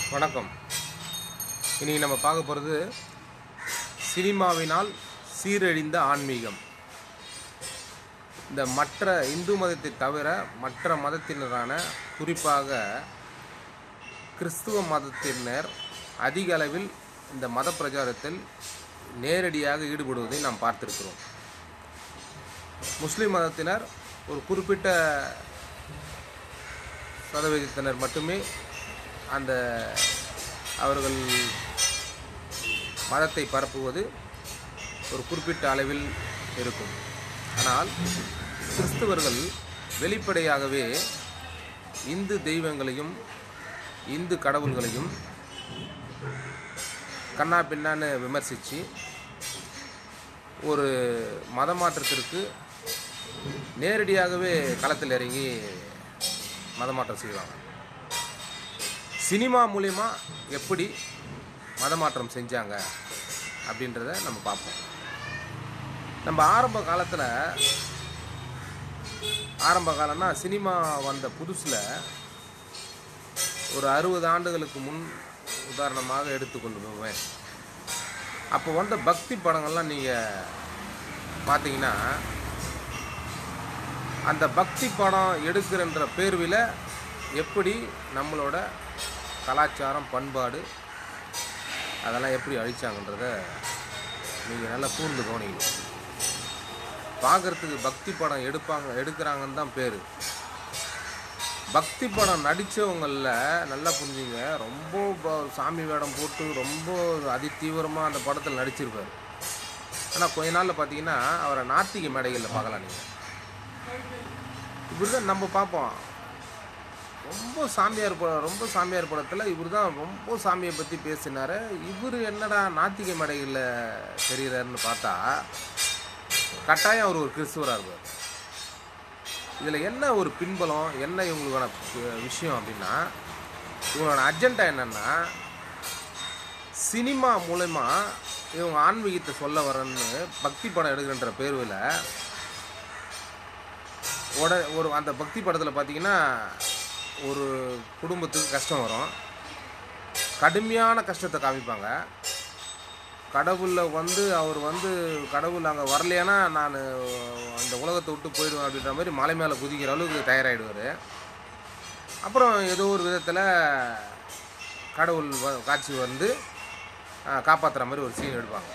வணக்கம் இன்னைக்கு நம்ம பார்க்க போகிறது சினிமாவினால் சீரழிந்த ஆன்மீகம் இந்த மற்ற இந்து மதத்தை தவிர மற்ற மதத்தினரான குறிப்பாக கிறிஸ்துவ மதத்தினர் அதிக அளவில் இந்த மத பிரச்சாரத்தில் நேரடியாக ஈடுபடுவதை நாம் பார்த்திருக்கிறோம் முஸ்லிம் மதத்தினர் ஒரு குறிப்பிட்ட சதவீதத்தினர் மட்டுமே அந்த அவர்கள் மதத்தை பரப்புவது ஒரு குறிப்பிட்ட அளவில் இருக்கும் ஆனால் கிறிஸ்தவர்கள் வெளிப்படையாகவே இந்து தெய்வங்களையும் இந்து கடவுள்களையும் கண்ணா பின்னான்னு விமர்சித்து ஒரு மதமாற்றத்திற்கு நேரடியாகவே களத்தில் இறங்கி மதமாற்றம் செய்வாங்க சினிமா மூலிமா எப்படி மதமாற்றம் செஞ்சாங்க அப்படின்றத நம்ம பார்ப்போம் நம்ம ஆரம்ப காலத்தில் ஆரம்ப காலம்னா சினிமா வந்த புதுசில் ஒரு அறுபது ஆண்டுகளுக்கு முன் உதாரணமாக எடுத்துக்கொண்டு போவேன் அப்போ வந்த பக்தி படங்கள்லாம் நீங்கள் பார்த்தீங்கன்னா அந்த பக்தி படம் எடுக்கிறன்ற பேர்வில் எப்படி நம்மளோட கலாச்சாரம் பண்பாடு அதெல்லாம் எப்படி அழிச்சாங்கன்றத நீங்கள் நல்லா கூர்ந்து கவனிக்கணும் பார்க்குறதுக்கு பக்தி படம் எடுப்பாங்க எடுக்கிறாங்கன்னு தான் பேர் பக்தி படம் நடித்தவங்களில் நல்லா புரிஞ்சுங்க ரொம்ப ப- சாமி வேடம் போட்டு ரொம்ப அதிதீவிரமாக அந்த படத்தில் நடிச்சிருப்பார் ஆனால் கொஞ்ச நாளில் பார்த்தீங்கன்னா அவரை நாத்திக மேடைகளில் பார்க்கலாம் நீங்கள் இப்படி தான் நம்ம பார்ப்போம் ரொம்ப சாமியார் படம் ரொம்ப சாமியார் படத்தில் இவர் தான் ரொம்ப சாமியை பற்றி பேசினார் இவர் என்னடா நாத்திக மேடைகளில் தெரிகிறாருன்னு பார்த்தா கட்டாயம் அவர் ஒரு கிறிஸ்துவராக இருப்பார் இதில் என்ன ஒரு பின்பலம் என்ன இவங்களுக்கான பி- விஷயம் அப்படின்னா இவங்களோட அஜெண்டா என்னன்னா சினிமா மூலமா இவங்க ஆன்மீகத்தை சொல்ல வரேன்னு பக்தி படம் எடுக்கின்ற பேர்வில் உட ஒரு அந்த பக்தி படத்தில் பார்த்தீங்கன்னா ஒரு குடும்பத்துக்கு கஷ்டம் வரும் கடுமையான கஷ்டத்தை காமிப்பாங்க கடவுளில் வந்து அவர் வந்து கடவுள் அங்கே வரலையானா நான் அந்த உலகத்தை விட்டு போயிடுவேன் அப்படின்ற மாதிரி மலை மேலே குதிக்கிற அளவுக்கு தயாராகிடுவார் அப்புறம் ஏதோ ஒரு விதத்தில் கடவுள் வ- காட்சி வந்து காப்பாற்றுற மாதிரி ஒரு சீன் எடுப்பாங்க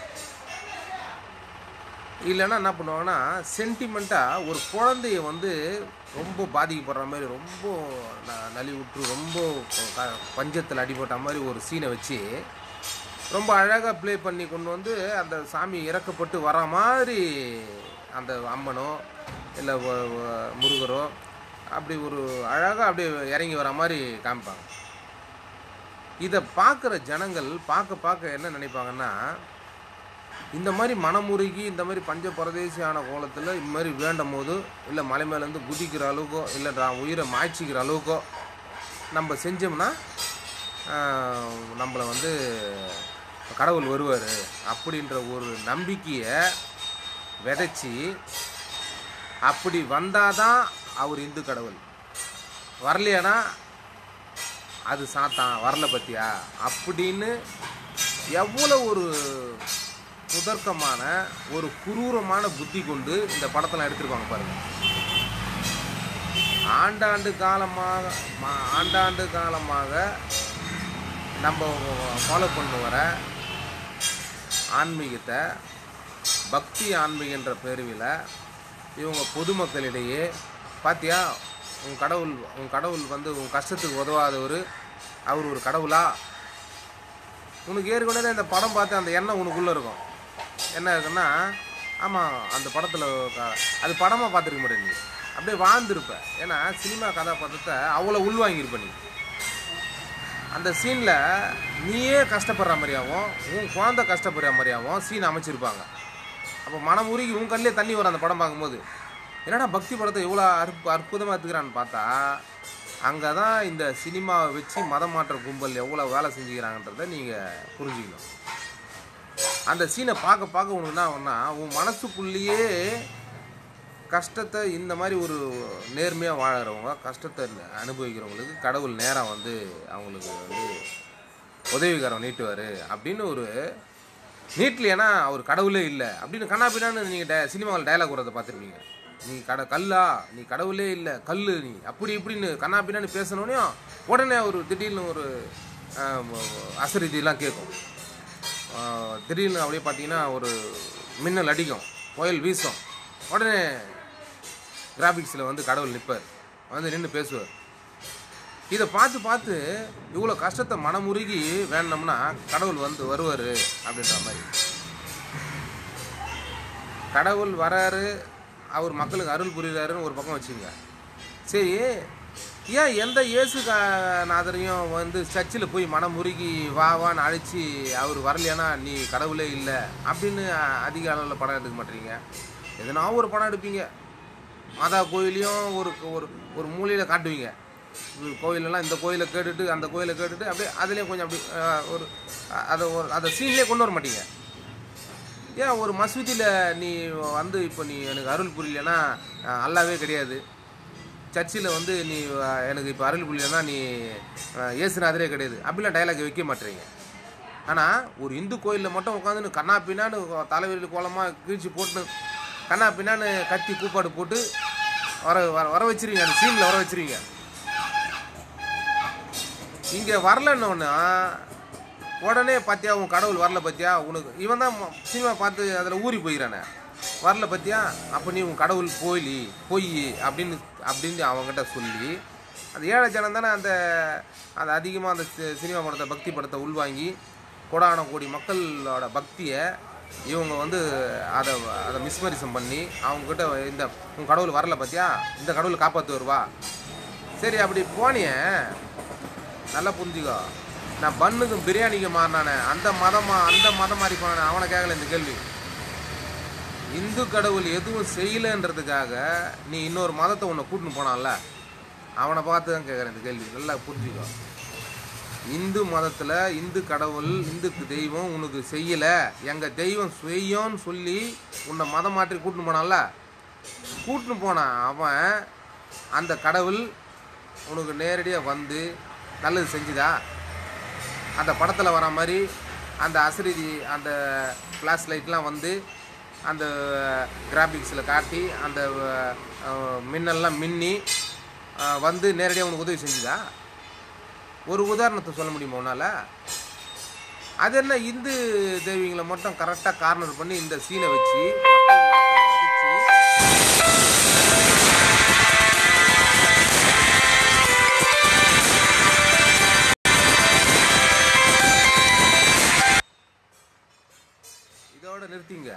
இல்லைன்னா என்ன பண்ணுவாங்கன்னா சென்டிமெண்ட்டாக ஒரு குழந்தைய வந்து ரொம்ப பாதிக்கப்படுற மாதிரி ரொம்ப ந- நலிவுற்று ரொம்ப க- பஞ்சத்தில் அடிபட்ட மாதிரி ஒரு சீனை வச்சு ரொம்ப அழகாக ப்ளே பண்ணி கொண்டு வந்து அந்த சாமி இறக்கப்பட்டு வர மாதிரி அந்த அம்மனோ இல்லை முருகரோ அப்படி ஒரு அழகாக அப்படியே இறங்கி வர மாதிரி காமிப்பாங்க இதை பார்க்குற ஜனங்கள் பார்க்க பார்க்க என்ன நினைப்பாங்கன்னா இந்த மாதிரி மனமுருகி இந்த மாதிரி பஞ்ச பரதேசியான கோலத்தில் இந்த மாதிரி வேண்டும் போது இல்லை மலை மேலேருந்து குதிக்கிற அளவுக்கோ இல்லை நான் உயிரை மாய்ச்சிக்கிற அளவுக்கோ நம்ம செஞ்சோம்னா ஆஹ், நம்மளை வந்து கடவுள் வருவார் அப்படின்ற ஒரு நம்பிக்கையை விதைச்சி அப்படி வந்தாதான் அவர் இந்து கடவுள் வரலையானா அது சாத்தான் வரல பத்தியா அப்படின்னு எவ்வளோ ஒரு புதர்க்கமான ஒரு குரூரமான புத்தி கொண்டு இந்த படத்தெல்லாம் எடுத்திருப்பாங்க பாருங்க ஆண்டாண்டு காலமாக மா- ஆண்டாண்டு காலமாக நம்ம ஃபாலோ பண்ண வர ஆன்மீகத்தை பக்தி ஆன்மீகன்ற பேருவில் இவங்க பொதுமக்களிடையே பாத்தியா உன் கடவுள் உன் கடவுள் வந்து உன் கஷ்டத்துக்கு உதவாதவர் அவர் ஒரு கடவுளா உனக்கு ஏற்கனவே இந்த படம் பார்த்து அந்த எண்ணம் உனக்குள்ளே இருக்கும் என்ன இருக்குன்னா ஆமாம் அந்த படத்தில் அது படமாக பார்த்துருக்க மாட்டேன் நீ அப்படியே வாழ்ந்துருப்ப ஏன்னா சினிமா கதாபாத்திரத்தை அவ்வளோ உள்வாங்கியிருப்ப நீ அந்த சீனில் நீயே கஷ்டப்படுற மாதிரியாவும் உன் குழந்தை கஷ்டப்படுற மாதிரியாவும் சீன் அமைச்சிருப்பாங்க அப்போ மனம் உருகி உன் கண்ணிலே தண்ணி வரும் அந்த படம் பார்க்கும்போது என்னடா பக்தி படத்தை எவ்வளோ அற்பு அற்புதமாக எடுத்துக்கிறான்னு பார்த்தா அங்கே தான் இந்த சினிமாவை வச்சு மதம் மாற்ற கும்பல் எவ்வளோ வேலை செஞ்சுக்கிறாங்கன்றதை நீங்கள் புரிஞ்சுக்கணும் அந்த சீனை பார்க்க பார்க்க உனக்கு என்ன ஆகும்னா உன் மனசுக்குள்ளேயே கஷ்டத்தை இந்த மாதிரி ஒரு நேர்மையாக வாழறவங்க கஷ்டத்தை அனுபவிக்கிறவங்களுக்கு கடவுள் நேரம் வந்து அவங்களுக்கு வந்து உதவிகரம் நீட்டுவார் அப்படின்னு ஒரு நீட்லையானா அவர் கடவுளே இல்லை அப்படின்னு கண்ணா பின்னான்னு நீங்கள் சினிமாவில் டயலாக் வரதை பார்த்துருப்பீங்க நீ கட கல்லா நீ கடவுளே இல்லை கல்லு நீ அப்படி இப்படின்னு கண்ணா பின்னான்னு பேசினோடனே உடனே ஒரு திடீர்னு ஒரு ஆஹ், அசரீதியெல்லாம் கேட்கும் ஆஹ், திடீர்னு அப்படியே பார்த்தீங்கன்னா ஒரு மின்னல் அடிக்கும் புயல் வீசும் உடனே கிராஃபிக்ஸில் வந்து கடவுள் நிற்பார் வந்து நின்று பேசுவார் இதை பார்த்து பார்த்து இவ்வளோ கஷ்டத்தை மனமுருகி வேணும்னா கடவுள் வந்து வருவார் அப்படின்ற மாதிரி கடவுள் வராரு அவர் மக்களுக்கு அருள் புரிகிறாருன்னு ஒரு பக்கம் வச்சுங்க சரி ஏன் எந்த இயேசு கா- நாதரையும் வந்து சர்ச்சில் போய் மனமுருகி வா வான்னு அழைச்சி அவர் வரலையானா நீ கடவுளே இல்லை அப்படின்னு அதிக அளவில் படம் எடுக்க மாட்டீங்க எதனா ஒரு படம் எடுப்பீங்க மாதா கோயிலையும் ஒரு ஒரு ஒரு மூலையில் காட்டுவீங்க இது கோயிலெல்லாம் இந்த கோயிலை கேட்டுட்டு அந்த கோயிலை கேட்டுட்டு அப்படியே அதுலேயும் கொஞ்சம் அப்படி அஹ், ஒரு அ- அதை ஒரு அதை சீன்லேயே கொண்டு வர மாட்டீங்க ஏன் ஒரு மசூதியில் நீ வந்து இப்போ நீ எனக்கு அருள் புரியலன்னா அஹ், அல்லாவே கிடையாது சர்ச்சில் வந்து நீ அஹ், எனக்கு இப்போ அருள் புரியலன்னா நீ அஹ், இயேசுநாதரே கிடையாது அப்படிலாம் டைலாக் வைக்க மாட்டீங்க ஆனால் ஒரு இந்து கோயிலில் மட்டும் உட்காந்து கண்ணா பின்னான்னு தலைவரில் கோலமாக கீழ்ச்சி போட்டு கண்ணா பின்னான்னு கத்தி கூப்பாடு போட்டு வர வர வர வச்சிருவீங்க அந்த சீனில் வர வச்சிருவீங்க இங்கே வரலன்னொன்னா உடனே பார்த்தியா உன் கடவுள் வரல பார்த்தியா உனக்கு இவன் தான் சினிமா பார்த்து அதில் ஊறி போயிறானே வரல பார்த்தியா அப்போ நீ உன் கடவுள் போலி பொய் அப்படின்னு அப்படின்னு அவங்ககிட்ட சொல்லி அந்த ஏழை ஜனம் தானே அந்த அந்த அதிகமாக அந்த சி- சினிமா படத்தை பக்தி படத்தை உள்வாங்கி கோடான கோடி மக்களோட பக்தியை இவங்க வந்து அதை அதை மிஸ்மரிசம் பண்ணி அவங்கக்கிட்ட இந்த உன் கடவுள் வரல பார்த்தியா இந்த கடவுள் காப்பாற்று வருவா சரி அப்படி போனியே நல்லா புரிஞ்சுக்கோ நான் பண்ணுக்கும் பிரியாணிக்கு மாறினானே அந்த மதமா அந்த மதம் மாதிரி போனானே அவனை கேட்கல இந்த கேள்வி இந்து கடவுள் எதுவும் செய்யலைன்றதுக்காக நீ இன்னொரு மதத்தை உன்னை கூட்டின்னு போனான்ல அவனை பார்த்து தான் கேட்குறேன் இந்த கேள்வி நல்லா புரிஞ்சுக்கோ இந்து மதத்தில் இந்து கடவுள் இந்து தெய்வம் உனக்கு செய்யலை எங்கள் தெய்வம் செய்யும்னு சொல்லி உன்னை மதம் மாற்றி கூட்டின்னு போனான்ல கூட்டின்னு போனான் அவன் அந்த கடவுள் உனக்கு நேரடியாக வந்து நல்லது செஞ்சுதா அந்த படத்தில் வர மாதிரி அந்த அசரீதி அந்த ஃப்ளாஷ் லைட்லாம் வந்து அந்த கிராபிக்ஸில் காட்டி அந்த அஹ், மின்னல்லாம் மின்னி அஹ், வந்து நேரடியாக உனக்கு உதவி செஞ்சுதா ஒரு உதாரணத்தை சொல்ல முடியுமா உன்னால் அது என்ன இந்து தெய்வங்களை மட்டும் கரெக்டாக கார்னர் பண்ணி இந்த சீனை வச்சு மக்கள் மதிச்சு இதோட நிறுத்திங்க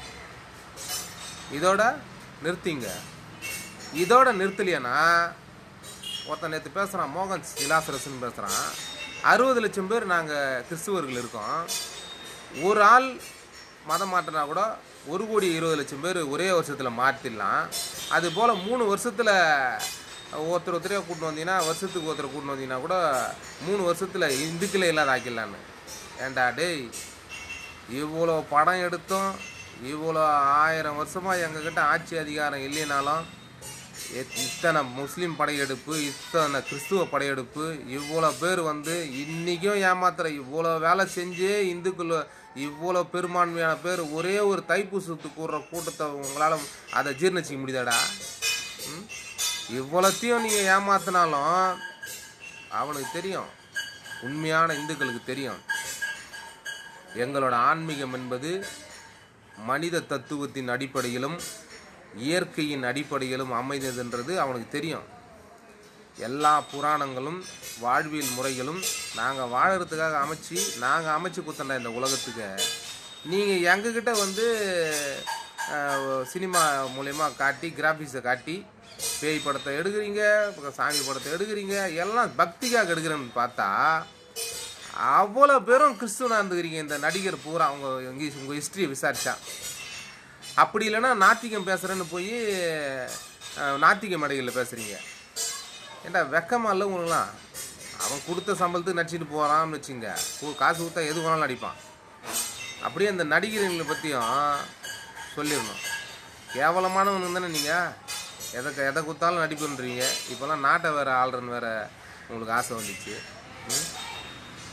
இதோட நிறுத்திங்க இதோட நிறுத்தலையானா ஒருத்தன் நேற்று பேசுகிறான் மோகன் விலாசரசன் பேசுகிறான் அறுபது லட்சம் பேர் நாங்கள் கிறிஸ்துவர்கள் இருக்கோம் ஒரு ஆள் மதம் மாற்றினா கூட ஒரு கோடி இருபது லட்சம் பேர் ஒரே வருஷத்தில் மாற்றிடலாம் அது போல் மூணு வருஷத்தில் ஒருத்தர் ஒருத்தரையே கூட்டின்னு வந்தீங்கன்னா வருஷத்துக்கு ஒருத்தரை கூட்டின்னு வந்தீங்கன்னா கூட மூணு வருஷத்தில் இந்துக்களே இல்லாத ஆக்கிடலான்னு ஏன்டா டேய் இவ்வளோ படம் எடுத்தோம் இவ்வளோ ஆயிரம் வருஷமாக எங்ககிட்ட ஆட்சி அதிகாரம் இல்லைனாலும் எத்- இத்தனை முஸ்லீம் படையெடுப்பு இத்தனை கிறிஸ்துவ படையெடுப்பு இவ்வளோ பேர் வந்து இன்றைக்கும் ஏமாத்துற இவ்வளோ வேலை செஞ்சு இந்துக்கள் இவ்வளோ பெரும்பான்மையான பேர் ஒரே ஒரு தைப்பூசத்துக்கு கூடுற கூட்டத்தை உங்களால் அதை ஜீர்ணிச்சிக்க முடியுதாடா ம்? இவ்வளோத்தையும் நீங்கள் ஏமாத்தினாலும் அவனுக்கு தெரியும் உண்மையான இந்துக்களுக்கு தெரியும் எங்களோட ஆன்மீகம் என்பது மனித தத்துவத்தின் அடிப்படையிலும் இயற்கையின் அடிப்படையிலும் அமைந்ததுன்றது அவனுக்கு தெரியும் எல்லா புராணங்களும் வாழ்வியல் முறைகளும் நாங்கள் வாழறதுக்காக அமைச்சு நாங்கள் அமைச்சு கொடுத்தோம்டா இந்த உலகத்துக்கு நீங்கள் எங்ககிட்ட வந்து அஹ், சினிமா மூலயமா காட்டி கிராஃபிக்ஸை காட்டி பேய் படத்தை எடுக்கிறீங்க அப்புறம் சாமி படத்தை எடுக்கிறீங்க எல்லாம் பக்திக்காக எடுக்கிறேன்னு பார்த்தா அவ்வளோ பேரும் கிறிஸ்துவனா இருந்துக்கிறீங்க இந்த நடிகர் பூரா அவங்க எங்கே உங்கள் ஹிஸ்ட்ரியை விசாரிச்சா அப்படி இல்லைன்னா நாத்திகம் பேசுகிறேன்னு போய் அஹ், நாத்திக மேடைகளில் பேசுகிறீங்க ஏண்டா வெக்கமா இல்லை உங்களுக்குலாம் அவன் கொடுத்த சம்பளத்துக்கு நடிச்சிட்டு போகிறான்னு வச்சுங்க கு- காசு கொடுத்தா எது வேணாலும் நடிப்பான் அப்படியே அந்த நடிகர்களை பற்றியும் சொல்லிடணும் கேவலமானவனு தானே நீங்கள் எதை எதை கொடுத்தாலும் நடிப்புன்றீங்க இப்போல்லாம் நாட்டை வேறு ஆள்றன்னு வேற உங்களுக்கு ஆசை வந்துச்சு ம்?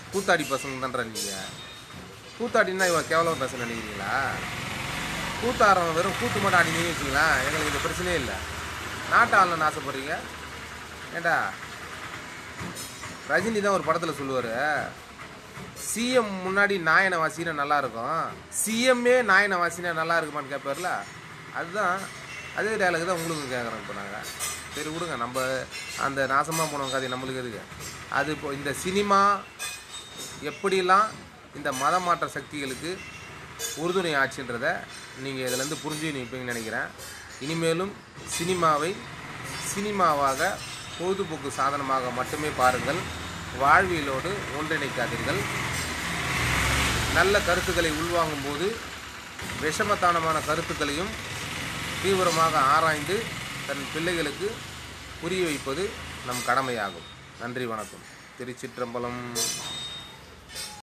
கூத்தாடி பசங்க தான்றா நீங்கள் கூத்தாடின்னா இவ கேவலம் பேச நினைக்கிறீங்களா கூத்தாரம் வெறும் கூத்து மட்டும் ஆடினீங்கன்னு வச்சுங்களா எங்களுக்கு இந்த பிரச்சனையே இல்லை நாட்டு ஆளணும்னு ஆசைப்படுறீங்க ஏண்டா ரஜினி தான் ஒரு படத்தில் சொல்லுவார் சிஎம் முன்னாடி நாயனை வாசினா நல்லா இருக்கும் சிஎம்ஏ நாயனை வாசினா நல்லா இருக்குமான்னு கேட்பார்ல அதுதான் அதே டயலாக் தான் உங்களுக்கு கேட்குறோம் இப்போ நாங்கள் சரி விடுங்க நம்ம அந்த நாசமாக போனவங்க கதை நம்மளுக்கு எதுக்கு அது இப்போ இந்த சினிமா எப்படிலாம் இந்த மத மாற்ற சக்திகளுக்கு உறுதுணை ஆச்சுன்றதை நீங்கள் இதிலேருந்து புரிஞ்சு நிற்பீங்கன்னு நினைக்கிறேன் இனிமேலும் சினிமாவை சினிமாவாக பொழுதுபோக்கு சாதனமாக மட்டுமே பாருங்கள் வாழ்வியலோடு ஒன்றிணைக்காதீர்கள் நல்ல கருத்துக்களை உள்வாங்கும் போது விஷமத்தானமான கருத்துக்களையும் தீவிரமாக ஆராய்ந்து தன் பிள்ளைகளுக்கு புரிய வைப்பது நம் கடமையாகும் நன்றி வணக்கம் திருச்சிற்றம்பலம்